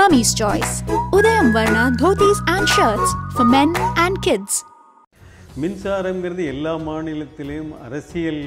Mummy's Choice. Udayam Varna dhotis and shirts for men and kids. மின்சாரங்கிறது எல்லா மாநிலத்திலையும் அரசியல்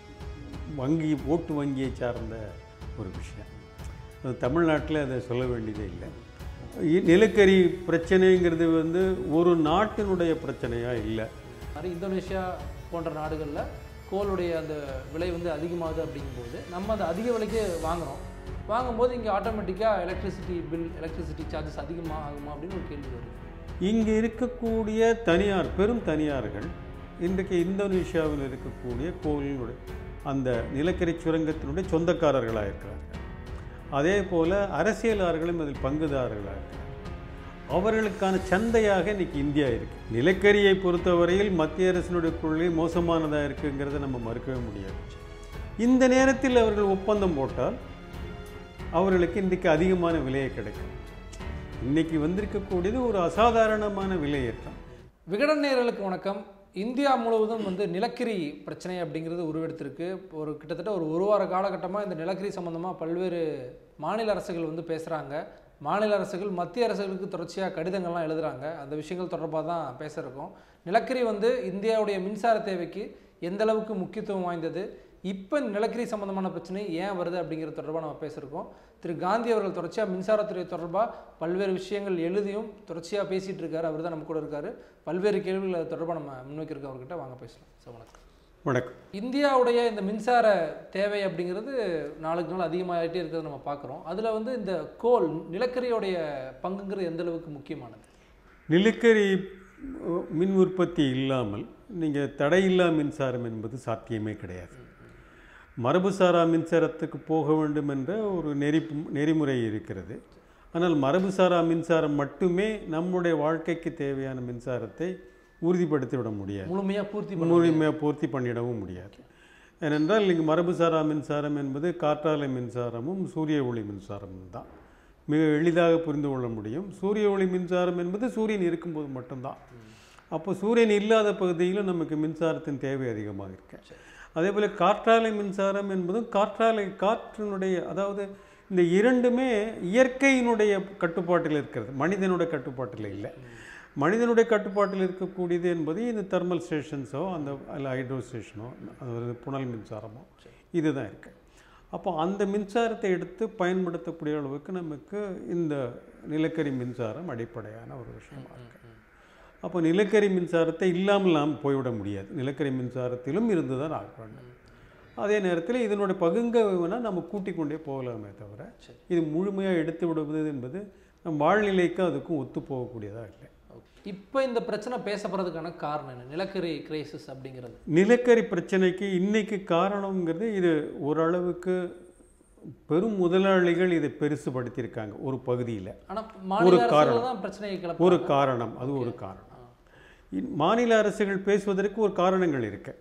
வங்கி ஓட்டு வங்கியை சார்ந்த ஒரு விஷயம் அது தமிழ்நாட்டில் அதை சொல்ல வேண்டியதே இல்லை இ- நிலக்கரி பிரச்சனைங்கிறது வந்து ஒரு நாட்டினுடைய பிரச்சனையாக இல்லை மாதிரி இந்தோனேஷியா போன்ற நாடுகளில் கோலுடைய அந்த விலை வந்து அதிகமாகுது அப்படிங்கும்போது நம்ம அந்த அதிக விலைக்கு வாங்குறோம் வாங்கும்போது இங்கே ஆட்டோமேட்டிக்காக எலக்ட்ரிசிட்டி பில் எலக்ட்ரிசிட்டி சார்ஜஸ் அதிகமாக ஆகுமா அப்படின்னு ஒரு கேள்வி வருது இங்கே இருக்கக்கூடிய தனியார் பெரும் தனியார்கள் இன்றைக்கு இந்தோனேஷியாவில் இருக்கக்கூடிய கோயிலுடைய அந்த நிலக்கரி சுரங்கத்தினுடைய சொந்தக்காரர்களாக இருக்கிறார்கள் அதே போல் அரசியலாளர்களும் அதில் பங்குதாரர்களாக இருக்கிறார்கள் அவர்களுக்கான சந்தையாக இன்னைக்கு இந்தியா இருக்குது நிலக்கரியை பொறுத்தவரையில் மத்திய அரசினுடைய கொள்கை மோசமானதாக இருக்குங்கிறத நம்ம மறுக்கவே முடியாது இந்த நேரத்தில் அவர்கள் ஒப்பந்தம் போட்டால் அவர்களுக்கு இன்றைக்கு அதிகமான விலையை கிடைக்கும் இன்னைக்கு வந்திருக்கக்கூடியது ஒரு அசாதாரணமான விலையேற்றம் விகடன் நேயர்களுக்கு வணக்கம் இந்தியா முழுவதும் வந்து நிலக்கரி பிரச்சனை அப்படிங்கிறது உருவெடுத்திருக்கு ஒரு கிட்டத்தட்ட ஒரு ஒரு வார காலகட்டமாக இந்த நிலக்கரி சம்மந்தமாக பல்வேறு மாநில அரசுகள் வந்து பேசுகிறாங்க மாநில அரசுகள் மத்திய அரசுகளுக்கு தொடர்ச்சியாக கடிதங்கள்லாம் எழுதுகிறாங்க அந்த விஷயங்கள் தொடர்பாக தான் பேச இருக்கோம் நிலக்கரி வந்து இந்தியாவுடைய மின்சார தேவைக்கு எந்த அளவுக்கு முக்கியத்துவம் வாய்ந்தது இப்போ நிலக்கரி சம்பந்தமான பிரச்சனை ஏன் வருது அப்படிங்கிறது தொடர்பாக நம்ம பேசியிருக்கோம் திரு காந்தி அவர்கள் தொடர்ச்சியாக மின்சாரத்துறை தொடர்பாக பல்வேறு விஷயங்கள் எழுதியும் தொடர்ச்சியாக பேசிகிட்டு இருக்காரு அவர் தான் நம்ம கூட இருக்காரு பல்வேறு கேள்விகள் அது தொடர்பாக நம்ம முன்வைக்கிறோம் அவர்கிட்ட வாங்க பேசலாம் சார் வணக்கம் வணக்கம் இந்தியாவுடைய இந்த மின்சார தேவை அப்படிங்கிறது நாளுக்கு நாள் அதிகமாகிட்டே இருக்கிறத நம்ம பார்க்குறோம் அதில் வந்து இந்த கோல் நிலக்கரியோடைய பங்குங்கிறது எந்த அளவுக்கு முக்கியமானது நிலக்கரி அஹ், மின் உற்பத்தி இல்லாமல் நீங்கள் தடையில்லா மின்சாரம் என்பது சாத்தியமே கிடையாது மரபுசாரா மின்சாரத்துக்கு போக வேண்டும் என்ற ஒரு நெறி நெறிமுறை இருக்கிறது ஆனால் மரபுசாரா மின்சாரம் மட்டுமே நம்முடைய வாழ்க்கைக்கு தேவையான மின்சாரத்தை உறுதிப்படுத்தி விட முடியாது முழுமையாக பூர்த்தி பண்ண முழுமையாக பூர்த்தி பண்ணிடவும் முடியாது ஏனென்றால் இங்கே மரபுசாரா மின்சாரம் என்பது காற்றாலை மின்சாரமும் சூரிய ஒளி மின்சாரமும் தான் மிக எளிதாக புரிந்து கொள்ள முடியும் சூரிய ஒளி மின்சாரம் என்பது சூரியன் இருக்கும்போது மட்டும்தான் அப்போ சூரியன் இல்லாத பகுதியிலும் நமக்கு மின்சாரத்தின் தேவை அதிகமாக இருக்கு அதே போல் காற்றாலை மின்சாரம் என்பதும் காற்றாலை காற்றினுடைய அதாவது இந்த இரண்டுமே இயற்கையினுடைய கட்டுப்பாட்டில் இருக்கிறது மனிதனுடைய கட்டுப்பாட்டில் இல்லை மனிதனுடைய கட்டுப்பாட்டில் இருக்கக்கூடியது என்பது இந்த தெர்மல் ஸ்டேஷன்ஸோ அந்த அல்ல ஹைட்ரோ ஸ்டேஷனோ அதாவது புனல் மின்சாரமோ இதுதான் இருக்குது அப்போ அந்த மின்சாரத்தை எடுத்து பயன்படுத்தக்கூடிய அளவுக்கு நமக்கு இந்த நிலக்கரி மின்சாரம் அடிப்படையான ஒரு விஷயமா இருக்கு அப்போ நிலக்கரி மின்சாரத்தை இல்லாமல் நாம் போய்விட முடியாது நிலக்கரி மின்சாரத்திலும் இருந்து தான் ஆக வேண்டும் அதே நேரத்தில் இதனுடைய பகுங்க வேணால் நம்ம கூட்டிக் கொண்டே போகலாமே தவிர இது முழுமையாக எடுத்து விடுவது என்பது நம் வாழ்நிலைக்கும் அதுக்கும் ஒத்து போகக்கூடியதாக இல்லை இப்போ இந்த பிரச்சனை பேசப்படுறதுக்கான காரணம் என்ன நிலக்கரி கிரைசிஸ் அப்படிங்கிறது நிலக்கரி பிரச்சனைக்கு இன்னைக்கு காரணங்கிறது இது ஓரளவுக்கு பெரும் முதலாளிகள் இதை பெருசுபடுத்தியிருக்காங்க ஒரு பகுதியில் ஆனால் மாநில அரசுகள் காரணம். தான் பிரச்சனையை கிளப்ப ஒரு காரணம் அது ஒரு காரணம் இன் மாநில அரசுகள் பேசுவதற்கு ஒரு காரணங்கள் இருக்கு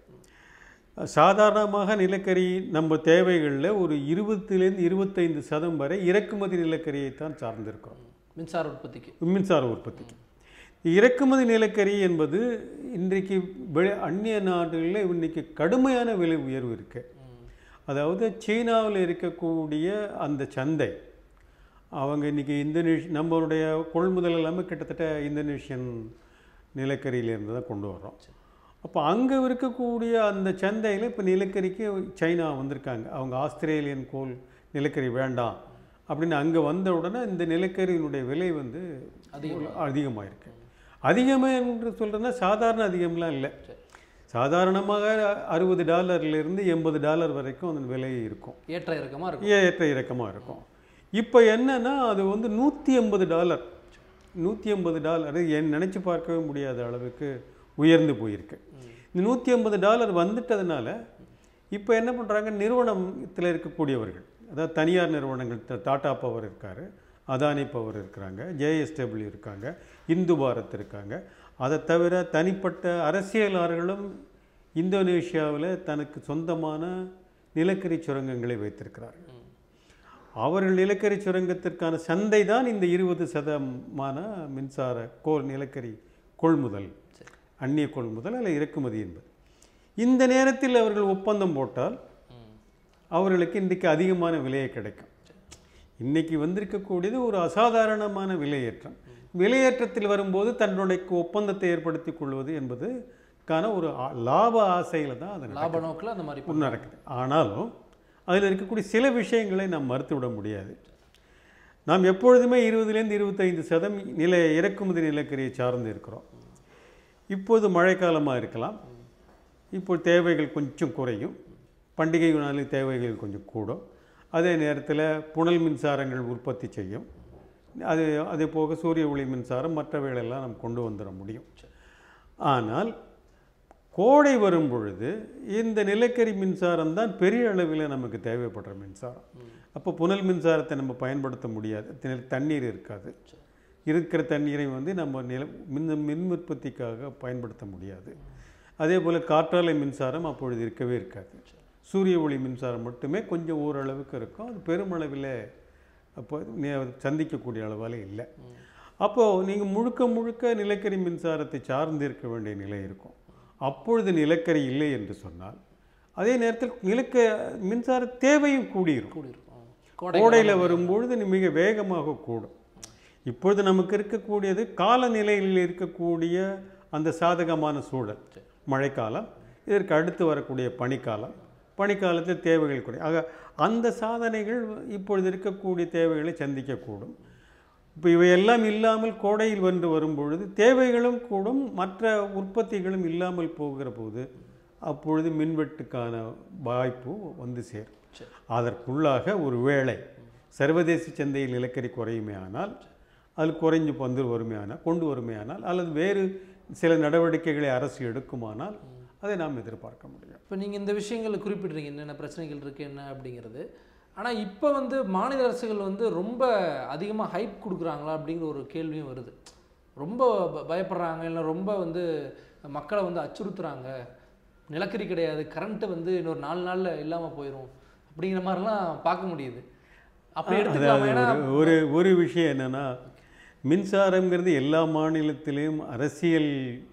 சாதாரணமாக நிலக்கரி நம்ம தேவைகளில் ஒரு இருபத்திலேருந்து இருபத்தைந்து சதம் வரை இறக்குமதி நிலக்கரியை தான் சார்ந்திருக்கிறோம் மின்சார உற்பத்திக்கு மின்சார உற்பத்திக்கு இறக்குமதி நிலக்கரி என்பது இன்றைக்கு வெளி அந்நிய நாடுகளில் இன்னைக்கு கடுமையான விலை உயர்வு இருக்கு அதாவது சீனாவில் இருக்கக்கூடிய அந்த சந்தை அவங்க இன்னைக்கு இந்தோனேஷ் நம்மளுடைய கொள்முதல் எல்லாமே கிட்டத்தட்ட இந்தோனேஷியன் நிலக்கரியிலேருந்து தான் கொண்டு வர்றோம் அப்போ அங்கே இருக்கக்கூடிய அந்த சந்தையில் இப்போ நிலக்கரிக்கு சைனா வந்திருக்காங்க அவங்க ஆஸ்திரேலியன் கோல் நிலக்கரி வேண்டாம் அப்படின்னு அங்கே வந்த உடனே இந்த நிலக்கரியினுடைய விலை வந்து அதிகமாக இருக்கு அதிகமாக என்று சொல்கிறேன்னா சாதாரண அதிகம்லாம் இல்லை சாதாரணமாக அறுபது டாலர்லேருந்து எண்பது டாலர் வரைக்கும் அந்த விலை இருக்கும் ஏற்ற இறக்கமாக இருக்கும் ஏற்ற இறக்கமாக இருக்கும் இப்போ என்னன்னா அது வந்து நூற்றி எண்பது டாலர் நூற்றி எண்பது டாலர் என் நினச்சி பார்க்கவே முடியாத அளவுக்கு உயர்ந்து போயிருக்கு இந்த நூற்றி ஐம்பது டாலர் வந்துட்டதுனால இப்போ என்ன பண்ணுறாங்க நிறுவனத்தில் இருக்கக்கூடியவர்கள் அதாவது தனியார் நிறுவனங்கள் ட- டாடா பவர் இருக்காரு அதானி பவர் இருக்கிறாங்க ஜேஎஸ்டபிள்யூ இருக்காங்க இந்து பாரத் இருக்காங்க அதை தவிர தனிப்பட்ட அரசியலாளர்களும் இந்தோனேஷியாவில் தனக்கு சொந்தமான நிலக்கரி சுரங்கங்களை வைத்திருக்கிறார்கள் அவர்கள் நிலக்கரி சுரங்கத்திற்கான சந்தை தான் இந்த இருபது சதமான மின்சார கோல் நிலக்கரி கொள்முதல் அந்நிய கொள்முதல் அல்ல இறக்குமதி என்பது இந்த நேரத்தில் அவர்கள் ஒப்பந்தம் போட்டால் அவர்களுக்கு இன்றைக்கு அதிகமான விலையை கிடைக்கும் இன்னைக்கு வந்திருக்கக்கூடியது ஒரு அசாதாரணமான விலையேற்றம் விலையேற்றத்தில் வரும்போது தன்னுடைய ஒப்பந்தத்தை ஏற்படுத்தி கொள்வது என்பதுக்கான ஒரு ஆ- லாப ஆசையில் தான் அது லாப நோக்கில் அந்த மாதிரி ஒன்று நடக்குது ஆனாலும் அதில் இருக்கக்கூடிய சில விஷயங்களை நாம் மறுத்துவிட முடியாது நாம் எப்பொழுதுமே இருபதுலேருந்து இருபத்தைந்து சதம் நில இறக்குமதி நிலக்கரியை சார்ந்து இருக்கிறோம் இப்போது மழைக்காலமாக இருக்கலாம் இப்போ தேவைகள் கொஞ்சம் குறையும் பண்டிகை நாளில் தேவைகள் கொஞ்சம் கூடும் அதே நேரத்தில் புனல் மின்சாரங்கள் உற்பத்தி செய்யும் அது அதே போக சூரிய ஒளி மின்சாரம் மற்றவைகளெல்லாம் நம்ம கொண்டு வந்துட முடியும் ஆனால் கோடை வரும் பொழுது இந்த நிலக்கரி மின்சாரம் தான் பெரிய அளவில் நமக்கு தேவைப்படுற மின்சாரம் அப்போ புனல் மின்சாரத்தை நம்ம பயன்படுத்த முடியாது தி- தண்ணீர் இருக்காது இருக்கிற தண்ணீரை வந்து நம்ம நில மின் மின் உற்பத்திக்காக பயன்படுத்த முடியாது அதே போல் காற்றாலை மின்சாரம் அப்பொழுது இருக்கவே இருக்காது சூரிய ஒளி மின்சாரம் மட்டுமே கொஞ்சம் ஓரளவுக்கு இருக்கும் அது பெருமளவில் அப்போ நி- சந்திக்கக்கூடிய அளவால் இல்லை அப்போது நீங்கள் முழுக்க முழுக்க நிலக்கரி மின்சாரத்தை சார்ந்து இருக்க வேண்டிய நிலை இருக்கும் அப்பொழுது நிலக்கரி இல்லை என்று சொன்னால் அதே நேரத்தில் நிலக்க மின்சார தேவையும் கூடியிருக்கும் கூடியிருக்கும் கோடை கோடையில் வரும்பொழுது நி- மிக வேகமாக கூடும் இப்பொழுது நமக்கு இருக்கக்கூடியது காலநிலையில் இருக்கக்கூடிய அந்த சாதகமான சூழல் மழைக்காலம் இதற்கு அடுத்து வரக்கூடிய பனிக்காலம் பனிக்காலத்தில் தேவைகள் குறை ஆக அந்த சாதனைகள் இப்பொழுது இருக்கக்கூடிய தேவைகளை சந்திக்கக்கூடும் இப்போ இவையெல்லாம் இல்லாமல் கோடையில் வந்து வரும்பொழுது தேவைகளும் கூடும் மற்ற உற்பத்திகளும் இல்லாமல் போகிற போது அப்பொழுது மின்வெட்டுக்கான வாய்ப்பு வந்து சேரும் அதற்குள்ளாக ஒரு வேளை சர்வதேச சந்தையில் நிலக்கரி குறையுமே ஆனால் அது குறைஞ்சு வந்து வருமே ஆனால் கொண்டு வருமே ஆனால் அல்லது வேறு சில நடவடிக்கைகளை அரசு எடுக்குமானால் அதை நாம் எதிர்பார்க்க முடியும் இப்போ நீங்கள் இந்த விஷயங்களை குறிப்பிட்றீங்க என்னென்ன பிரச்சனைகள் இருக்குது என்ன அப்படிங்கிறது ஆனால் இப்போ வந்து மாநில அரசுகள் வந்து ரொம்ப அதிகமாக ஹைப் கொடுக்குறாங்களா அப்படிங்கிற ஒரு கேள்வியும் வருது ரொம்ப ப- பயப்படுறாங்க இல்லை ரொம்ப வந்து மக்களை வந்து அச்சுறுத்துறாங்க நிலக்கரி கிடையாது கரண்ட்டு வந்து இன்னொரு நாலு நாளில் இல்லாமல் போயிடும் அப்படிங்கிற மாதிரிலாம் பார்க்க முடியுது அப்படி எடுத்துக்கலாமா அதாவது ஏன்னா ஒரு ஒரு ஒரு விஷயம் என்னன்னா மின்சாரங்கிறது எல்லா மாநிலத்திலையும் அரசியல்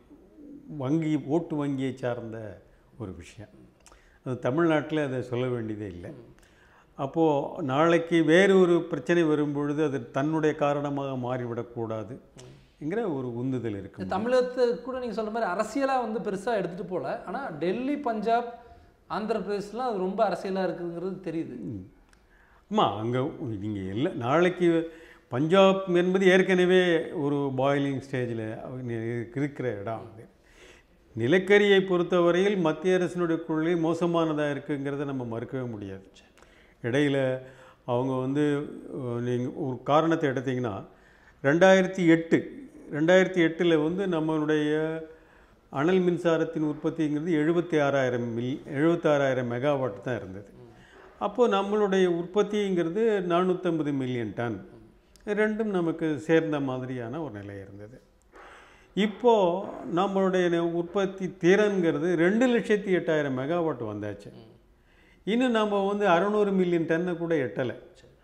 வங்கி ஓட்டு வங்கியை சார்ந்த ஒரு விஷயம் அது தமிழ்நாட்டில் அதை சொல்ல வேண்டியதே இல்லை அப்போது நாளைக்கு வேறு ஒரு பிரச்சனை வரும்பொழுது அது தன்னுடைய காரணமாக மாறிவிடக்கூடாது என்கிற ஒரு உந்துதல் இருக்கு தமிழகத்தை கூட நீங்கள் சொல்ற மாதிரி அரசியலாக வந்து பெருசாக எடுத்துகிட்டு போகல ஆனால் டெல்லி பஞ்சாப் ஆந்திர பிரதேஷ்லாம் அது ரொம்ப அரசியலாக இருக்குங்கிறது தெரியுது ஆமாம் அங்கே நீங்கள் எல்லா நாளைக்கு பஞ்சாப் என்பது ஏற்கனவே ஒரு பாயிலிங் ஸ்டேஜில் இருக்கிற இடம் அது நிலக்கரியை பொறுத்தவரையில் மத்திய அரசினுடைய கொள்கை மோசமானதாக இருக்குங்கிறத நம்ம மறுக்கவே முடியாது இடையில் அவங்க வந்து நீங்கள் ஒரு காரணத்தை எடுத்தீங்கன்னா ரெண்டாயிரத்தி எட்டு ரெண்டாயிரத்தி எட்டில் வந்து நம்மளுடைய அனல் மின்சாரத்தின் உற்பத்திங்கிறது எழுபத்தி ஆறாயிரம் மில் எழுபத்தாறாயிரம் மெகாவாட் தான் இருந்தது அப்போது நம்மளுடைய உற்பத்திங்கிறது நானூற்றம்பது மில்லியன் டன் ரெண்டும் நமக்கு சேர்ந்த மாதிரியான ஒரு நிலை இருந்தது இப்போது நம்மளுடைய நெ- உற்பத்தி திறன்கிறது ரெண்டு லட்சத்தி எட்டாயிரம் மெகாவாட் வந்தாச்சு இன்னும் நம்ம வந்து அறநூறு மில்லியன் டன்னை கூட எட்டலை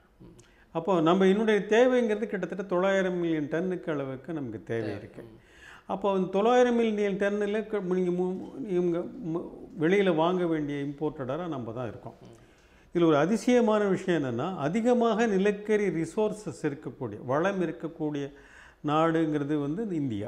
அப்போ நம்ம என்னுடைய தேவைங்கிறது கிட்டத்தட்ட தொள்ளாயிரம் மில்லியன் டன்னுக்கு அளவுக்கு நமக்கு தேவை இருக்குது அப்போ அந்த தொள்ளாயிரம் மில்லியன் டன்னில் நீங்கள் நீங்கள் வெளியில் வாங்க வேண்டிய இம்போர்ட்டடாக நம்ம தான் இருக்கோம் இதில் ஒரு அதிசயமான விஷயம் என்னென்னா அதிகமாக நிலக்கரி ரிசோர்ஸஸ் இருக்கக்கூடிய வளம் இருக்கக்கூடிய நாடுங்கிறது வந்து இந்தியா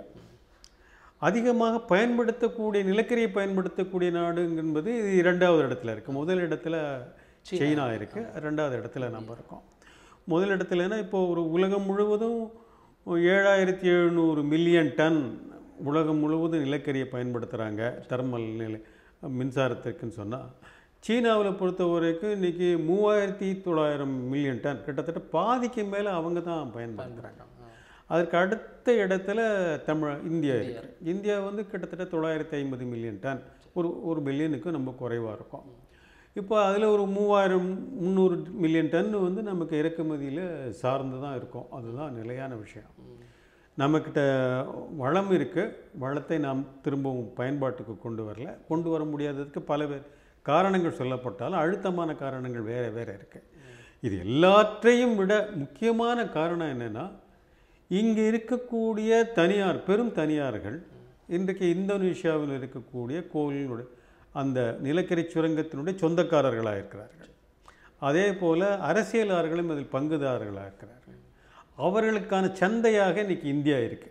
அதிகமாக பயன்படுத்தக்கூடிய நிலக்கரியை பயன்படுத்தக்கூடிய நாடு என்பது இது இரண்டாவது இடத்துல இருக்குது முதல் இடத்துல சீனா இருக்குது ரெண்டாவது இடத்துல நம்ம இருக்கோம் முதல் இடத்துலனா இப்போ ஒரு உலகம் முழுவதும் ஏழாயிரத்தி எழுநூறு மில்லியன் டன் உலகம் முழுவதும் நிலக்கரியை பயன்படுத்துகிறாங்க தெர்மல் நிலை மின்சாரத்திற்குன்னு சொன்னால் சீனாவில் பொறுத்த வரைக்கும் இன்றைக்கி மூவாயிரத்தி தொள்ளாயிரம் மில்லியன் டன் கிட்டத்தட்ட பாதிக்கு மேலே அவங்க தான் பயன்படுத்துகிறாங்க அதற்கு அடுத்த இடத்துல தமிழ் இந்தியா இருக்கு இந்தியா வந்து கிட்டத்தட்ட தொள்ளாயிரத்தி ஐம்பது மில்லியன் டன் ஒரு ஒரு பில்லியனுக்கு நம்ம குறைவாக இருக்கும் இப்போ அதில் ஒரு மூவாயிரம் முந்நூறு மில்லியன் டன் வந்து நமக்கு இறக்குமதியில் சார்ந்து தான் இருக்கும் அதுதான் நிலையான விஷயம் நம்மக்கிட்ட வளம் இருக்குது வளத்தை நாம் திரும்பவும் பயன்பாட்டுக்கு கொண்டு வரல கொண்டு வர முடியாததுக்கு பல பேர் காரணங்கள் சொல்லப்பட்டாலும் அழுத்தமான காரணங்கள் வேறு வேறு இருக்குது இது எல்லாற்றையும் விட முக்கியமான காரணம் என்னென்னா இங்கே இருக்கக்கூடிய தனியார் பெரும் தனியார்கள் இன்றைக்கு இந்தோனேஷியாவில் இருக்கக்கூடிய கோயிலுடைய அந்த நிலக்கரி சுரங்கத்தினுடைய சொந்தக்காரர்களாக இருக்கிறார்கள் அதே போல் அரசியலாளர்களும் அதில் பங்குதாரர்களாக இருக்கிறார்கள் அவர்களுக்கான சந்தையாக இன்னைக்கு இந்தியா இருக்குது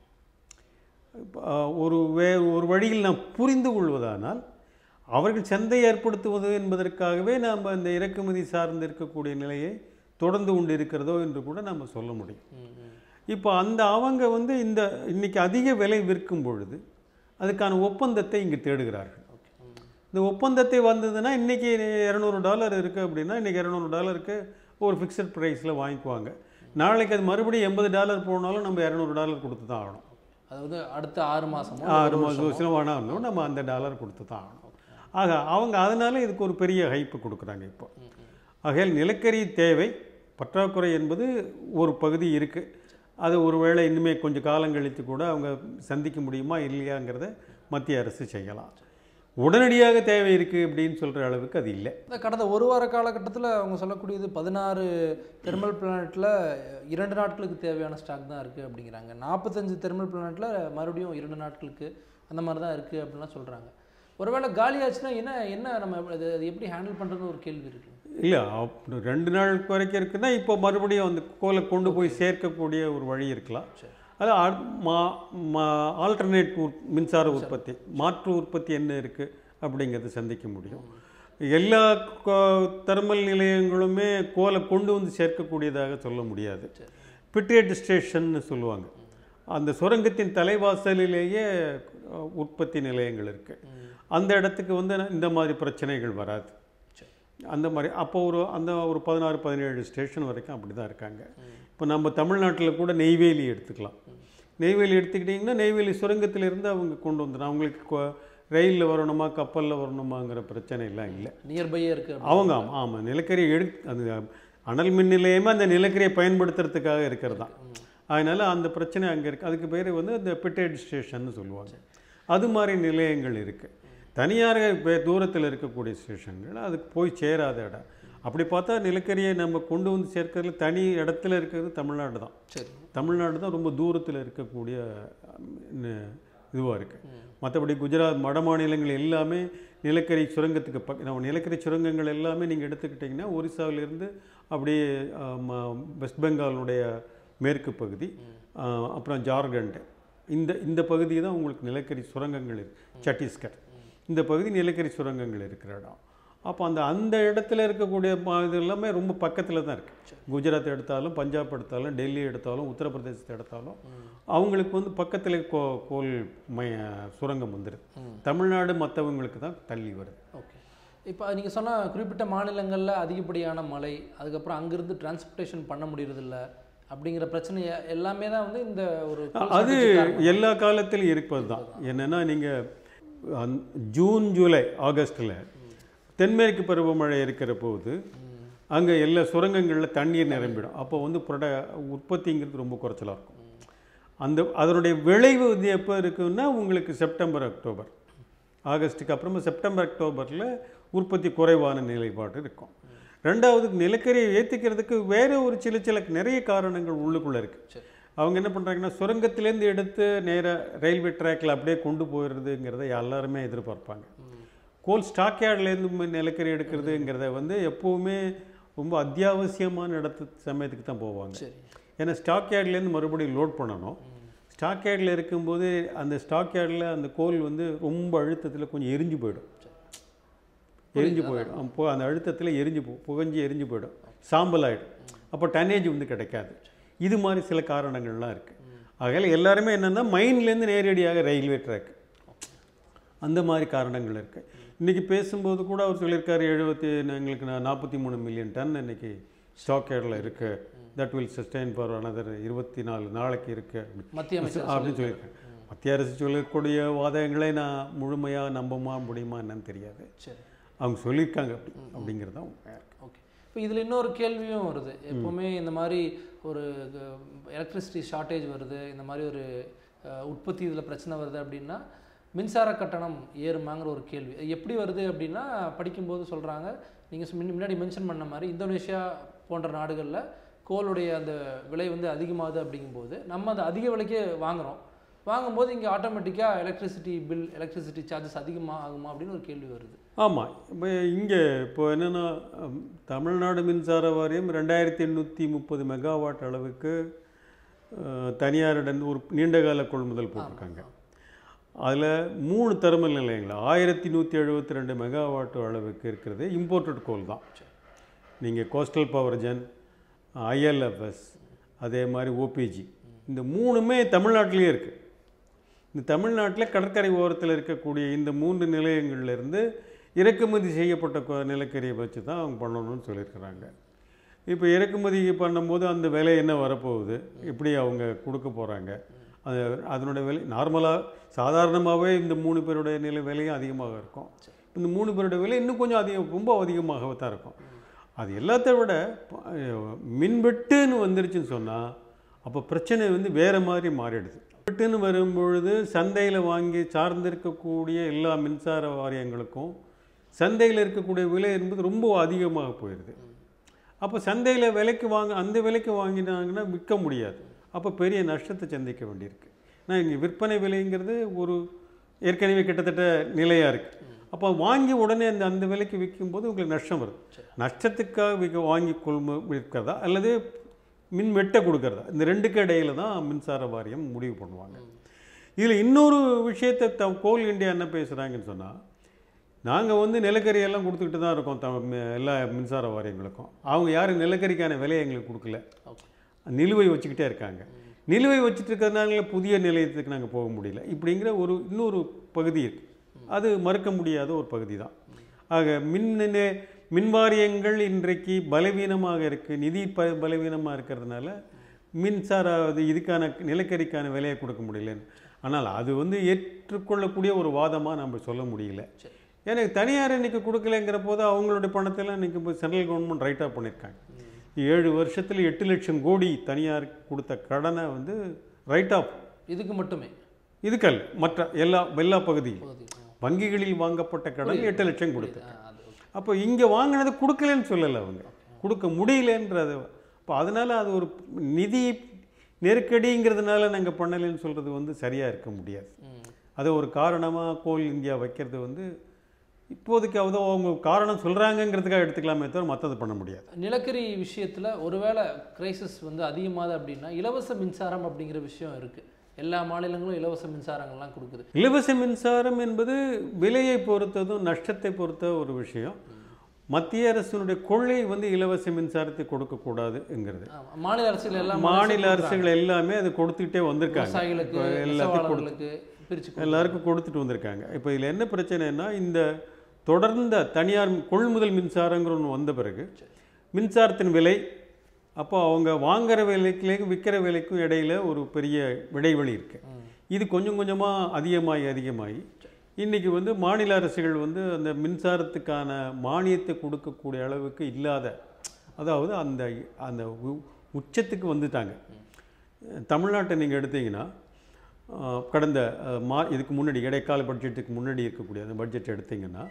ஒரு வே ஒரு வழியில் நாம் புரிந்து கொள்வதானால் அவர்கள் சந்தை ஏற்படுத்துவது என்பதற்காகவே நாம் அந்த இறக்குமதி சார்ந்து இருக்கக்கூடிய நிலையை தொடர்ந்து கொண்டு இருக்கிறதோ என்று கூட நம்ம சொல்ல முடியும் இப்போ அந்த அவங்க வந்து இந்த இன்னைக்கு அதிக விலை விற்கும் பொழுது அதுக்கான ஒப்பந்தத்தை இங்கு தேடுகிறார்கள் இந்த ஒப்பந்தத்தை வந்ததுன்னா இன்றைக்கி இரநூறு டாலர் இருக்குது அப்படின்னா இன்றைக்கி இரநூறு டாலருக்கு ஒரு ஃபிக்ஸட் ப்ரைஸில் வாங்கிக்குவாங்க நாளைக்கு அது மறுபடியும் எண்பது டாலர் போனாலும் நம்ம இரநூறு டாலர் கொடுத்து தான் ஆகணும் அதாவது அடுத்த ஆறு மாசமோ ஆறு மாதம் வருஷம் வேணாலும் நம்ம அந்த டாலர் கொடுத்து தான் ஆகணும் ஆக அவங்க அதனால இதுக்கு ஒரு பெரிய ஹைப்பு கொடுக்குறாங்க இப்போ ஆகையால் நிலக்கரி தேவை பற்றாக்குறை என்பது ஒரு பகுதி இருக்குது அது ஒருவேளை இன்னுமே கொஞ்சம் காலம் கழித்து கூட அவங்க சந்திக்க முடியுமா இல்லையாங்கிறத மத்திய அரசு செய்யலாம் உடனடியாக தேவை இருக்குது அப்படின்னு சொல்கிற அளவுக்கு அது இல்லை இந்த கடந்த ஒரு வார காலகட்டத்தில் அவங்க சொல்லக்கூடியது பதினாறு தெர்மல் பிளானட்டில் இரண்டு நாட்களுக்கு தேவையான ஸ்டாக் தான் இருக்குது அப்படிங்கிறாங்க நாற்பத்தஞ்சு தெர்மல் பிளானட்டில் மறுபடியும் இரண்டு நாட்களுக்கு அந்த மாதிரி தான் இருக்குது அப்படின்லாம் சொல்கிறாங்க ஒருவேளை காலி ஆச்சுன்னா என்ன என்ன நம்ம அது அது எப்படி ஹேண்டில் பண்ணுறதுன்னு ஒரு கேள்வி இருக்குது இல்லை அப்~ ரெண்டு நாள் வரைக்கும் இருக்குன்னா இப்போ மறுபடியும் அந்த கோலை கொண்டு போய் சேர்க்கக்கூடிய ஒரு வழி இருக்கலாம் அது ஆல்- மா மா ஆல்டர்னேட் உற் மின்சார உற்பத்தி மாற்று உற்பத்தி என்ன இருக்குது அப்படிங்கிறத சந்திக்க முடியும் எல்லா தெர்மல் நிலையங்களுமே கோலை கொண்டு வந்து சேர்க்கக்கூடியதாக சொல்ல முடியாது பிட்ரேட் ஸ்டேஷன்னு சொல்லுவாங்க அந்த சுரங்கத்தின் தலைவாசலிலேயே அஹ், உற்பத்தி நிலையங்கள் இருக்குது அந்த இடத்துக்கு வந்து இந்த மாதிரி பிரச்சனைகள் வராது அந்த மாதிரி அப்போ ஒரு அந்த ஒரு பதினாறு பதினேழு ஸ்டேஷன் வரைக்கும் அப்படி தான் இருக்காங்க இப்போ நம்ம தமிழ்நாட்டில் கூட நெய்வேலி எடுத்துக்கலாம் நெய்வேலி எடுத்துக்கிட்டிங்கன்னா நெய்வேலி சுரங்கத்திலிருந்து அவங்க கொண்டு வந்துடும் அவங்களுக்கு ரயிலில் வரணுமா கப்பலில் வரணுமாங்கிற பிரச்சனை எல்லாம் இல்லை நியர்பையே இருக்குது அவங்க ஆமாம் ஆமாம் நிலக்கரி எடு அது அனல் மின் நிலையமே அந்த நிலக்கரியை பயன்படுத்துறதுக்காக இருக்கிறது தான் அதனால் அந்த பிரச்சனை அங்கே இருக்குது அதுக்கு பேர் வந்து இந்த பிட்டேட் ஸ்டேஷன்னு சொல்லுவாங்க அது மாதிரி நிலையங்கள் இருக்குது தனியார் தூரத்தில் இருக்கக்கூடிய ஸ்டேஷன்கள் அதுக்கு போய் சேராத இடம் அப்படி பார்த்தா நிலக்கரியை நம்ம கொண்டு வந்து சேர்க்கறதுல தனி இடத்துல இருக்கிறது தமிழ்நாடு தான் சரி தமிழ்நாடு தான் ரொம்ப தூரத்தில் இருக்கக்கூடிய இதுவாக இருக்குது மற்றபடி குஜராத் வட மாநிலங்கள் எல்லாமே நிலக்கரி சுரங்கத்துக்கு பக்க நம்ம நிலக்கரி சுரங்கங்கள் எல்லாமே நீங்கள் எடுத்துக்கிட்டிங்கன்னா ஒரிசாவிலிருந்து அப்படியே ஆ, ம- வெஸ்ட் பெங்காலுடைய மேற்கு பகுதி ஆ, அப்புறம் ஜார்க்கண்ட் இந்த இந்த பகுதி தான் உங்களுக்கு நிலக்கரி சுரங்கங்கள் இருக்கு சத்தீஸ்கர் இந்த பகுதி நிலக்கரி சுரங்கங்கள் இருக்கிற இடம் அப்போ அந்த அந்த இடத்துல இருக்கக்கூடிய ம- இது எல்லாமே ரொம்ப பக்கத்தில் தான் இருக்குது குஜராத் எடுத்தாலும் பஞ்சாப் எடுத்தாலும் டெல்லி எடுத்தாலும் உத்தரப்பிரதேசத்தை எடுத்தாலும் அவங்களுக்கு வந்து பக்கத்தில் கோ கோல் மைய சுரங்கம் வந்துடுது தமிழ்நாடு மற்றவங்களுக்கு தான் தள்ளி வருது ஓகே இப்போ நீங்கள் சொன்ன குறிப்பிட்ட மாநிலங்களில் அதிகப்படியான மழை அதுக்கப்புறம் அங்கிருந்து டிரான்ஸ்போர்ட்டேஷன் பண்ண முடியறதில்ல அப்படிங்கிற பிரச்சனை எ- எல்லாமே தான் வந்து இந்த ஒரு coal அது shortage காரணம். எல்லா காலத்திலும் இருப்பது தான் என்னென்னா நீங்கள் ஜூன் ஜூலை ஆகஸ்ட்டில் தென்மேற்கு பருவமழை இருக்கிற போது அங்கே எல்லா சுரங்கங்களில் தண்ணீர் நிரம்பிடும் அப்போ வந்து புரட உற்பத்திங்கிறது ரொம்ப குறைச்சலாக இருக்கும் அந்த அதனுடைய விளைவு வந்து எப்போ இருக்குன்னா உங்களுக்கு செப்டம்பர் அக்டோபர் ஆகஸ்ட்டுக்கு அப்புறமா செப்டம்பர் அக்டோபரில் உற்பத்தி குறைவான நிலைப்பாடு இருக்கும் ரெண்டாவது நிலக்கரியை ஏற்றிக்கிறதுக்கு வேற ஒரு சில சில நிறைய காரணங்கள் உள்ளுக்குள்ளே இருக்குது அவங்க என்ன பண்ணுறாங்கன்னா சுரங்கத்திலேருந்து எடுத்து நேராக ரயில்வே ட்ராக்கில் அப்படியே கொண்டு போயிடுறதுங்கிறத எல்லாருமே எதிர்பார்ப்பாங்க கோல் ஸ்டாக் யார்ட்லேருந்து நிலக்கரி எடுக்கிறதுங்கிறத வந்து எப்போவுமே ரொம்ப அத்தியாவசியமான இடத்து சமயத்துக்கு தான் போவாங்க சரி ஏன்னா ஸ்டாக் யார்ட்லேருந்து மறுபடியும் லோட் பண்ணணும் ஸ்டாக் யார்டில் இருக்கும்போது அந்த ஸ்டாக் யார்டில் அந்த கோல் வந்து ரொம்ப அழுத்தத்தில் கொஞ்சம் எரிஞ்சு போயிடும் எரிஞ்சு போயிடும் அப்போ அந்த அழுத்தத்தில் எரிஞ்சு போ புகஞ்சு எரிஞ்சு போயிடும் சாம்பல் ஆகிடும் அப்போ டன்னேஜ் வந்து கிடைக்காது இது மாதிரி சில காரணங்கள்லாம் இருக்குது ஆகையால் எல்லாருமே என்னென்னா மைன்லேருந்து நேரடியாக ரயில்வே ட்ராக் அந்த மாதிரி காரணங்கள் இருக்குது இன்றைக்கி பேசும்போது கூட அவர் சொல்லியிருக்காரு எழுபத்தி எங்களுக்கு நான் நாற்பத்தி மூணு மில்லியன் டன் இன்னைக்கு ஸ்டாக் ஏரில் இருக்குது that will sustain for another இருபத்தி நாலு நாளைக்கு இருக்குது மத்திய அமைச்சர் அப்படின்னு சொல்லியிருக்கேன் மத்திய அரசு சொல்லக்கூடிய வாதங்களை நான் முழுமையாக நம்பமா முடியுமா என்னன்னு தெரியாது சரி அவங்க சொல்லியிருக்காங்க அப்படி அப்படிங்கிறது தான் உண்மையா இருக்கு. ஓகே இப்போ இதில் இன்னொரு கேள்வியும் வருது எப்போவுமே இந்த மாதிரி ஒரு எலக்ட்ரிசிட்டி ஷார்ட்டேஜ் வருது இந்த மாதிரி ஒரு அஹ், உற்பத்தி இதில் பிரச்சனை வருது அப்படின்னா மின்சார கட்டணம் ஏறுமாங்கிற ஒரு கேள்வி அது எப்படி வருது அப்படின்னா படிக்கும்போது சொல்கிறாங்க நீங்கள் முன்னாடி மென்ஷன் பண்ண மாதிரி இந்தோனேஷியா போன்ற நாடுகளில் கோளுடைய அந்த விலை வந்து அதிகமாகுது அப்படிங்கும்போது நம்ம அந்த அதிக விலைக்கே வாங்குறோம் வாங்கும்போது இங்கே ஆட்டோமேட்டிக்காக எலக்ட்ரிசிட்டி பில் எலக்ட்ரிசிட்டி சார்ஜஸ் அதிகமாக ஆகுமா அப்படின்னு ஒரு கேள்வி வருது ஆமாம் இப்போ இங்கே இப்போ என்னென்னா தமிழ்நாடு மின்சார வாரியம் ரெண்டாயிரத்தி எண்ணூற்றி முப்பது மெகாவாட் அளவுக்கு அஹ், தனியாரிடம் ஒரு நீண்டகால கொள்முதல் போட்டிருக்காங்க அதில் மூணு தெர்மல் நிலையங்கள் ஆயிரத்தி நூற்றி எழுபத்தி ரெண்டு மெகாவாட் அளவுக்கு இருக்கிறது இம்போர்ட்டட் கோல் தான் நீங்கள் கோஸ்டல் பவர் ஜென் ஐஎல்எஃப்எஸ் அதே மாதிரி ஓபிஜி இந்த மூணுமே தமிழ்நாட்டிலேயே இருக்குது இந்த தமிழ்நாட்டில் கடற்கரை ஓரத்தில் இருக்கக்கூடிய இந்த மூன்று நிலையங்கள்லேருந்து இறக்குமதி செய்யப்பட்ட கொ- நிலக்கரியை வச்சு தான் அவங்க பண்ணணும்னு சொல்லியிருக்கிறாங்க இப்போ இறக்குமதி பண்ணும்போது அந்த விலை என்ன வரப்போகுது எப்படி அவங்க கொடுக்க போகிறாங்க அது அதனுடைய விலை நார்மலாக சாதாரணமாகவே இந்த மூணு பேருடைய நிலை விலையும் அதிகமாக இருக்கும் இந்த மூணு பேருடைய விலை இன்னும் கொஞ்சம் அதிகம் ரொம்ப அதிகமாகவே தான் இருக்கும் அது எல்லாத்தை விட ப- மின்வெட்டுன்னு வந்துருச்சுன்னு சொன்னால் அப்போ பிரச்சனை வந்து வேறு மாதிரி மாறிடுது மின்வெட்டுன்னு வரும்பொழுது சந்தையில் வாங்கி சார்ந்திருக்கக்கூடிய எல்லா மின்சார வாரியங்களுக்கும் சந்தையில் இருக்கக்கூடிய விலை என்பது ரொம்ப அதிகமாக போயிடுது அப்போ சந்தையில் விலைக்கு வாங்க அந்த விலைக்கு வாங்கினாங்கன்னா விற்க முடியாது அப்போ பெரிய நஷ்டத்தை சந்திக்க வேண்டியிருக்கு நான் இங்கே விற்பனை விலைங்கிறது ஒரு ஏற்கனவே கிட்டத்தட்ட நிலையாக இருக்குது அப்போ வாங்கி உடனே அந்த அந்த விலைக்கு விற்கும்போது உங்களுக்கு நஷ்டம் வருது நஷ்டத்துக்காக விற்க வாங்கி கொள்மு விற்கிறதா அல்லது மின் வெட்ட கொடுக்கறதா இந்த ரெண்டுக்கு இடையில தான் மின்சார வாரியம் முடிவு பண்ணுவாங்க இதில் இன்னொரு விஷயத்தை த கோல் இந்தியா என்ன பேசுகிறாங்கன்னு சொன்னால் நாங்கள் வந்து நிலக்கரி எல்லாம் கொடுத்துக்கிட்டு தான் இருக்கோம் த ம- எல்லா மின்சார வாரியங்களுக்கும் அவங்க யாரும் நிலக்கரிக்கான விலையை எங்களுக்கு கொடுக்கல ஓகே நிலுவை வச்சுக்கிட்டே இருக்காங்க நிலுவை வச்சுட்டு இருக்கிறதுனால புதிய நிலையத்துக்கு நாங்கள் போக முடியல இப்படிங்கிற ஒரு இன்னொரு பகுதி இருக்கு அது மறுக்க முடியாத ஒரு பகுதி தான் ஆக மின் நி- மின் வாரியங்கள் இன்றைக்கு பலவீனமாக இருக்குது நிதி ப பலவீனமாக இருக்கிறதுனால மின்சார அது இதுக்கான நிலக்கரிக்கான விலையை கொடுக்க முடியலன்னு ஆனால் அது வந்து ஏற்றுக்கொள்ளக்கூடிய ஒரு வாதமாக நம்ம சொல்ல முடியல சரி. எனக்கு தனியார் இன்னைக்கு கொடுக்கலங்கிற போது அவங்களுடைய பணத்தெல்லாம் இன்னைக்கு இப்போ சென்ட்ரல் கவர்மெண்ட் ரைட்டாக பண்ணியிருக்காங்க ஏழு வருஷத்தில் எட்டு லட்சம் கோடி தனியார் கொடுத்த கடனை வந்து ரைட் ஆஃப் இதுக்கு மட்டுமே இதுக்கல் மற்ற எல்லா எல்லா பகுதியும் பகுதி. வங்கிகளில் வாங்கப்பட்ட கடன் எட்டு லட்சம் கொடுத்து ஆ, அது okay. அப்போ இங்கே வாங்கினது கொடுக்கலன்னு சொல்லலை அவங்க கொடுக்க முடியலன்றது அப்போ அதனால் அது ஒரு நிதி நெருக்கடிங்கிறதுனால நாங்கள் பண்ணலைன்னு சொல்கிறது வந்து சரியாக இருக்க முடியாது ம். அதை ஒரு காரணமாக கோல் இந்தியா வைக்கிறது வந்து இப்போதைக்காவது அவங்க காரணம் சொல்கிறாங்கங்கிறதுக்காக எடுத்துக்கலாமே தவிர மற்றது பண்ண முடியாது நிலக்கரி விஷயத்தில் ஒருவேளை கிரைசிஸ் வந்து அதிகமாகுது அப்படின்னா இலவச மின்சாரம் அப்படிங்கிற விஷயம் இருக்குது எல்லா மாநிலங்களும் இலவச மின்சாரங்கள்லாம் கொடுக்குது இலவச மின்சாரம் என்பது விலையை பொறுத்ததும் நஷ்டத்தை பொறுத்த ஒரு விஷயம் மத்திய அரசினுடைய கொள்கை வந்து இலவச மின்சாரத்தை கொடுக்கக்கூடாதுங்கிறது ஆமா. மாநில அரசுகள் எல்லாம் மாநில அரசுகள் எல்லாமே அதை கொடுத்துக்கிட்டே வந்திருக்காங்க விவசாயிகளுக்கு இப்போ எல்லாத்தையும் கொடு நெசவாளர்களுக்கு பிரிச்சு எல்லாருக்கும் கொடுத்துட்டு வந்திருக்காங்க இப்போ இதில் என்ன பிரச்சனைனா இந்த தொடர்ந்த தனியார் கொள்முதல் மின்சாரங்கிற ஒன்று வந்த பிறகு மின்சாரத்தின் விலை அப்போ அவங்க வாங்குற விலைக்கும் விற்கிற விலைக்கும் இடையில ஒரு பெரிய இடைவெளி இருக்கு இது கொஞ்சம் கொஞ்சமாக அதிகமாகி அதிகமாகி இன்றைக்கி வந்து மாநில அரசுகள் வந்து அந்த மின்சாரத்துக்கான மானியத்தை கொடுக்கக்கூடிய அளவுக்கு இல்லாத அதாவது அந்த அந்த உ- உச்சத்துக்கு வந்துட்டாங்க தமிழ்நாட்டை நீங்கள் எடுத்தீங்கன்னா ஆஹ், கடந்த ஆஹ், மா இதுக்கு முன்னாடி இடைக்கால பட்ஜெட்டுக்கு முன்னாடி இருக்கக்கூடிய அந்த பட்ஜெட் எடுத்தீங்கன்னா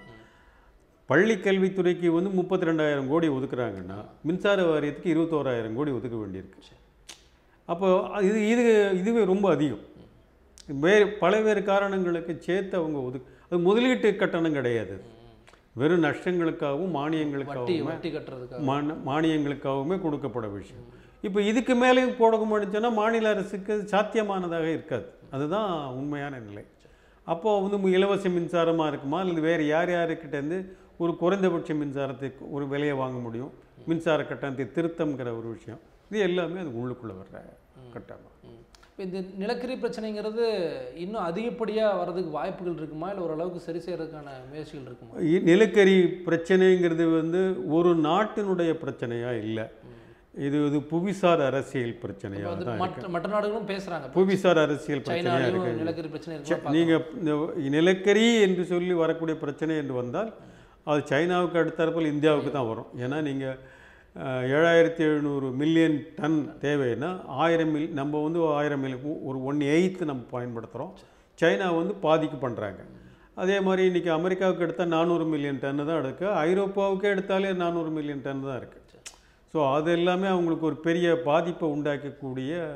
பள்ளி கல்வித்துறைக்கு வந்து முப்பத்தி ரெண்டாயிரம் கோடி ஒதுக்குறாங்கன்னா மின்சார வாரியத்துக்கு இருபத்தோராயிரம் கோடி ஒதுக்க வேண்டியிருக்கு அப்போ இது இது இதுவே ரொம்ப அதிகம் வேறு பலவேறு காரணங்களுக்கு சேர்த்து அவங்க ஒதுக்கு அது முதலீட்டு கட்டணம் கிடையாது வெறும் நஷ்டங்களுக்காகவும் வட்டி மானியங்களுக்காகவும் வட்டி கட்டுறதுக்காக மான மானியங்களுக்காகவுமே கொடுக்கப்பட விஷயம் இப்போ இதுக்கு மேலேயும் போட முடிஞ்சுன்னா மாநில அரசுக்கு அது சாத்தியமானதாக இருக்காது அதுதான் உண்மையான நிலை அப்போ வந்து மு- இலவச மின்சாரமாக இருக்குமா அல்லது வேறு யார் யாருக்கிட்டேருந்து ஒரு குறைந்தபட்ச மின்சாரத்தை ஒரு விலையை வாங்க முடியும் மின்சார கட்டணத்தை திருத்தம்ங்கிற ஒரு விஷயம் இது எல்லாமே அது உள்ளுக்குள்ளே வர்ற கட்டணம் இப்போ இந்த நிலக்கரி பிரச்சனைங்கிறது இன்னும் அதிகப்படியாக வர்றதுக்கு வாய்ப்புகள் இருக்குமா இல்லை ஓரளவுக்கு சரி செய்யறதுக்கான முயற்சிகள் இருக்குமா இ- நிலக்கரி பிரச்சனைங்கிறது வந்து ஒரு நாட்டினுடைய பிரச்சனையாக இல்லை இது இது புவிசார் அரசியல் இப்போ பிரச்சனையாக வந்து தான் மற்ற மற்ற நாடுகளும் பேசுறாங்க புவிசார் அரசியல் பிரச்சனையாக சைனாலையும் இருக்கு நிலக்கரி பிரச்சனை இருக்கு நீங்கள் இந்த நிலக்கரி என்று சொல்லி வரக்கூடிய பிரச்சனை என்று வந்தால் அது சைனாவுக்கு அடுத்தாற்போல் இந்தியாவுக்கு தான் வரும் ஏன்னா நீங்கள் ஏழாயிரத்தி எழுநூறு மில்லியன் டன் தேவைன்னா ஆயிரம் மில் நம்ம வந்து ஆயிரம் மில் ஒரு ஒன் எயித்து நம்ம பயன்படுத்துகிறோம் சைனா வந்து பாதிக்கு பண்ணுறாங்க அதே மாதிரி இன்றைக்கி அமெரிக்காவுக்கு எடுத்தால் நானூறு மில்லியன் டன்னு தான் எடுக்கு ஐரோப்பாவுக்கே எடுத்தாலே நானூறு மில்லியன் டன் தான் இருக்குது ஸோ அது எல்லாமே அவங்களுக்கு ஒரு பெரிய பாதிப்பை உண்டாக்கக்கூடிய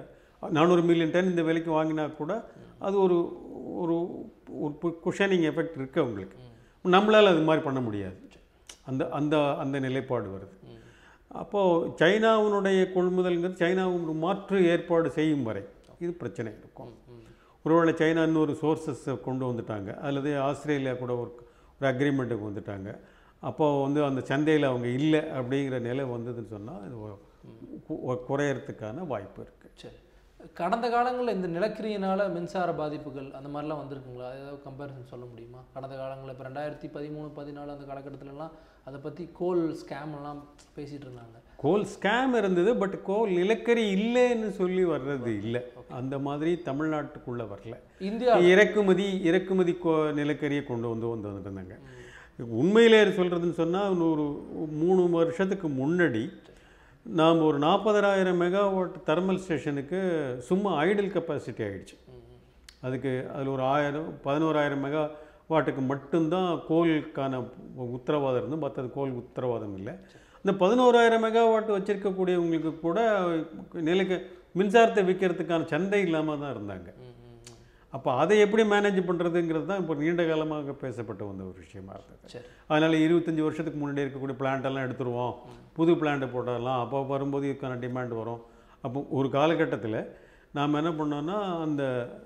நானூறு மில்லியன் டன் இந்த விலைக்கு வாங்கினா கூட அது ஒரு ஒரு ஒரு குஷனிங் எஃபெக்ட் இருக்குது அவங்களுக்கு நம்மளால் அது மாதிரி பண்ண முடியாது அந்த அந்த அந்த நிலைப்பாடு வருது அப்போது சைனாவினுடைய கொள்முதல்ங்கிறது சைனாவுக்கு மாற்று ஏற்பாடு செய்யும் வரை இது பிரச்சனை இருக்கும் ஒருவேளை சைனா இன்னொரு சோர்சஸ் கொண்டு வந்துட்டாங்க அல்லது ஆஸ்திரேலியா கூட ஒரு ஒரு அக்ரிமெண்ட்டுக்கு வந்துட்டாங்க அப்போ வந்து அந்த சந்தையில் அவங்க இல்லை அப்படிங்கிற நிலை வந்ததுன்னு சொன்னால் இது ஒ- கு- குறையறதுக்கான வாய்ப்பு இருக்குது சரி கடந்த காலங்களில் இந்த நிலக்கரியினால் மின்சார பாதிப்புகள் அந்த மாதிரிலாம் வந்திருக்குங்களா ஏதாவது கம்பேரிசன் சொல்ல முடியுமா கடந்த காலங்களில் இப்போ ரெண்டாயிரத்தி பதிமூணு பதினாலு அந்த காலகட்டத்திலலாம் அதை பற்றி கோல் ஸ்கேம் எல்லாம் பேசிகிட்டு இருந்தாங்க கோல் ஸ்கேம் இருந்தது பட் கோல் நிலக்கரி இல்லைன்னு சொல்லி வர்றது இல்லை அந்த மாதிரி தமிழ்நாட்டுக்குள்ளே வரல இந்தியா இறக்குமதி இறக்குமதி கோ நிலக்கரியை கொண்டு வந்து வந்து வந்துருந்தாங்க உண்மையிலே சொல்கிறதுன்னு சொன்னால் ஒரு மூணு வருஷத்துக்கு முன்னாடி நாம் ஒரு நாற்பதாயிரம் மெகாவாட் தெர்மல் ஸ்டேஷனுக்கு சும்மா ஐடல் கெப்பாசிட்டி ஆயிடுச்சு அதுக்கு அதில் ஒரு ஆயிரம் பதினோராயிரம் மெகா வாட்டுக்கு மட்டும்தான் கோலுக்கான உத்தரவாதம் இருந்து மற்றது கோல் உத்தரவாதம் இல்லை இந்த பதினோராயிரம் மெகாவாட் வச்சிருக்கக்கூடியவங்களுக்கு கூட நிலைக்கு மின்சாரத்தை விற்கிறதுக்கான சந்தை இல்லாமல் தான் இருந்தாங்க அப்போ அதை எப்படி மேனேஜ் பண்ணுறதுங்கிறது தான் இப்போ நீண்ட காலமாக பேசப்பட்டு வந்த ஒரு விஷயமா இருந்தது சரி அதனால் இருபத்தஞ்சி வருஷத்துக்கு முன்னாடி இருக்கக்கூடிய plant எல்லாம் எடுத்துருவோம் புது பிளான்ட்டை போடலாம் அப்போ வரும்போது இதுக்கான டிமாண்ட் வரும் அப்போ ஒரு காலகட்டத்தில் நாம் என்ன பண்ணோம்னா அந்த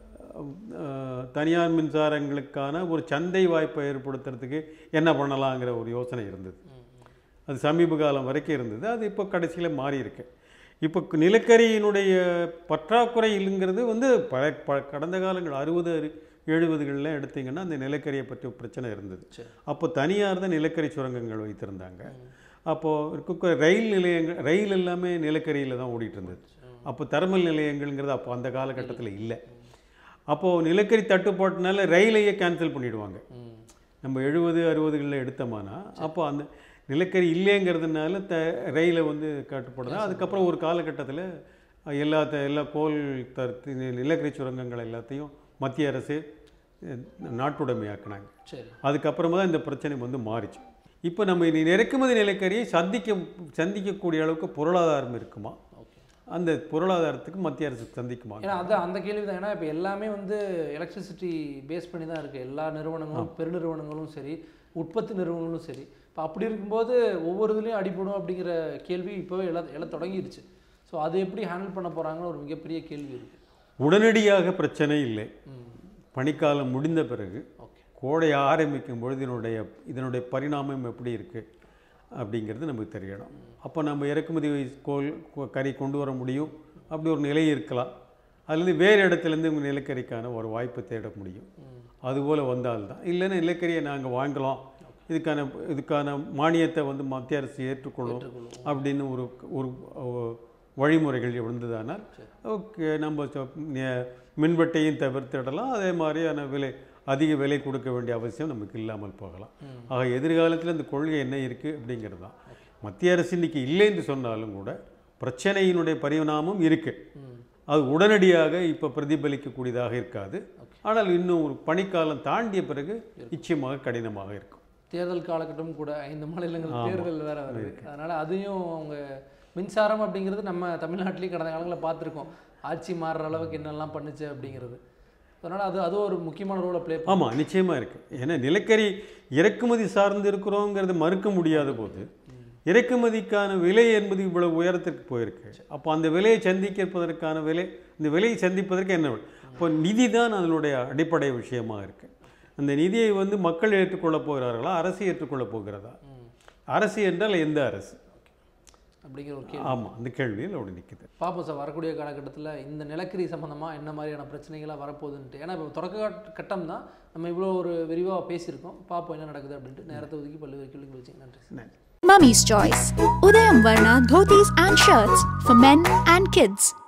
அஹ், தனியார் மின்சாரங்களுக்கான ஒரு சந்தை வாய்ப்பை ஏற்படுத்துறதுக்கு என்ன பண்ணலாங்கிற ஒரு யோசனை இருந்தது அது சமீப காலம் வரைக்கும் இருந்தது அது இப்போ கடைசியில் மாறி இருக்கு இப்போ நிலக்கரியினுடைய பற்றாக்குறை இல்லைங்கிறது வந்து பல ப கடந்த காலங்கள் அறுபது எழுபதுகளில் எடுத்தீங்கன்னா அந்த நிலக்கரியை பற்றி ஒரு பிரச்சனை இருந்தது சரி. அப்போ தனியார் தான் நிலக்கரி சுரங்கங்கள் வைத்திருந்தாங்க அப்போது இருக்க ரயில் நிலையங்கள் ரயில் எல்லாமே நிலக்கரியில் தான் ஓடிட்டு இருந்தது அப்போ தர்மல் நிலையங்கள்ங்கிறது அப்போ அந்த காலகட்டத்தில் இல்லை அப்போது நிலக்கரி தட்டுப்பாட்டுனால ரயிலையே கேன்சல் பண்ணிடுவாங்க ம் நம்ம எழுபது அறுபதுகளில் எடுத்தோமானா அப்போ அந்த நிலக்கரி இல்லைங்கிறதுனால த ரயிலை வந்து கட்டுப்படுறோம் அதுக்கப்புறம் ஒரு காலகட்டத்தில் எல்லா த எல்லா கோல் தரத்து நிலக்கரி சுரங்கங்கள் எல்லாத்தையும் மத்திய அரசு அஹ், நாட்டுடைமையாக்குனாங்க சரி அதுக்கப்புறமா தான் இந்த பிரச்சனை வந்து மாறிச்சு இப்போ நம்ம இனி இறக்குமதி நிலக்கரியை சந்திக்க சந்திக்கக்கூடிய அளவுக்கு பொருளாதாரம் இருக்குமா ஓகே அந்த பொருளாதாரத்துக்கு மத்திய அரசு சந்திக்குமா ஏன்னா அது அந்த கேள்வி தான் ஏன்னா இப்போ எல்லாமே வந்து எலக்ட்ரிசிட்டி பேஸ் பண்ணி தான் இருக்குது எல்லா நிறுவனங்களும் பெருநிறுவனங்களும் சரி உற்பத்தி நிறுவனங்களும் சரி இப்போ அப்படி இருக்கும்போது ஒவ்வொரு இதுலேயும் அடிபடும் அப்படிங்கிற கேள்வி இப்போவே எழ எழ தொடங்கிருச்சு ஸோ அது எப்படி ஹேண்டில் பண்ண போகிறாங்கன்னு ஒரு மிகப்பெரிய கேள்வி இருக்குது உடனடியாக பிரச்சனை இல்லை ம் பனிக்காலம் முடிந்த பிறகு ஓகே கோடை ஆரம்பிக்கும் பொழுது இதனுடைய இதனுடைய பரிணாமம் எப்படி இருக்குது அப்படிங்கிறது நமக்கு தெரியணும் அப்போ நம்ம இறக்குமதி கோல் கொ- கறி கொண்டு வர முடியும் அப்படி ஒரு நிலை இருக்கலாம் அல்லது வேறு இடத்துலேருந்து உங்கள் நிலக்கரிக்கான ஒரு வாய்ப்பை தேட முடியும் அதுபோல் வந்தால்தான் இல்லைன்னா நிலக்கரியை நாங்கள் வாங்கலாம் இதுக்கான இதுக்கான மானியத்தை வந்து மத்திய அரசு ஏற்றுக்கொள்ளும் அப்படின்னு ஒரு ஒரு அஹ், வழிமுறைகள் இருந்ததானால் ஓகே நம்ம சொ- நெ- மின்வெட்டையும் தவிர்த்திடலாம் அதே மாதிரியான விலை அதிக விலை கொடுக்க வேண்டிய அவசியம் நமக்கு இல்லாமல் போகலாம் ஆக எதிர்காலத்தில் இந்த கொள்கை என்ன இருக்குது அப்படிங்கிறது தான் மத்திய அரசு இன்னைக்கு இல்லைன்னு சொன்னாலும் கூட பிரச்சனையினுடைய பரிணாமம் இருக்குது அது உடனடியாக இப்போ பிரதிபலிக்கக்கூடியதாக இருக்காது ஆனால் இன்னும் ஒரு பனிக்காலம் தாண்டிய பிறகு நிச்சயமாக கடினமாக இருக்கும் தேர்தல் காலகட்டம் கூட ஐந்து மாநிலங்கள் தேர்தல் வேற வருது அதனால அதையும் அவங்க மின்சாரம் அப்படிங்கிறது நம்ம தமிழ்நாட்டிலேயும் கடந்த காலங்களில் பார்த்துருக்கோம் ஆட்சி மாறுற அளவுக்கு என்னெல்லாம் பண்ணுச்சு அப்படிங்கிறது அதனால அது அதுவும் ஒரு முக்கியமான ரோலை ப்ளே ஆமாம் நிச்சயமாக இருக்குது ஏன்னா நிலக்கரி இறக்குமதி சார்ந்து இருக்கிறோங்கிறத மறுக்க முடியாத போது இறக்குமதிக்கான விலை என்பது இவ்வளவு உயரத்திற்கு போயிருக்கு அப்போ அந்த விலையை சந்திப்பதற்கான விலை இந்த விலையை சந்திப்பதற்கு என்ன வழி? இப்போ நிதி தான் அதனுடைய அடிப்படை விஷயமாக இருக்குது அந்த நிதியை வந்து மக்கள் ஏற்றுக்கொள்ளப் போகிறார்களா அரசு ஏற்றுக்கொள்ளப் போகிறதா அரசு என்றால் எந்த அரசு அப்படிங்கிற ஒரு கேள்வி ஆமாம் அந்த கேள்வியில் அப்படி நிற்குது பார்ப்போம் சார் வரக்கூடிய காலகட்டத்தில் இந்த நிலக்கரி சம்மந்தமாக என்ன மாதிரியான பிரச்சனைகளாக வரப்போகுதுன்ட்டு ஏன்னா இப்போ தொடக்க காட்- கட்டம் தான் நம்ம இவ்வளோ ஒரு விரிவாக பேசியிருக்கோம் பார்ப்போம் என்ன நடக்குது அப்படின்ட்டு நேரத்தை ஒதுக்கி பல்வேறு கேள்விகள் வச்சு நன்றி சார் நன்றி Mummy's Choice. Udayam Varna dhotis and shirts for men and kids.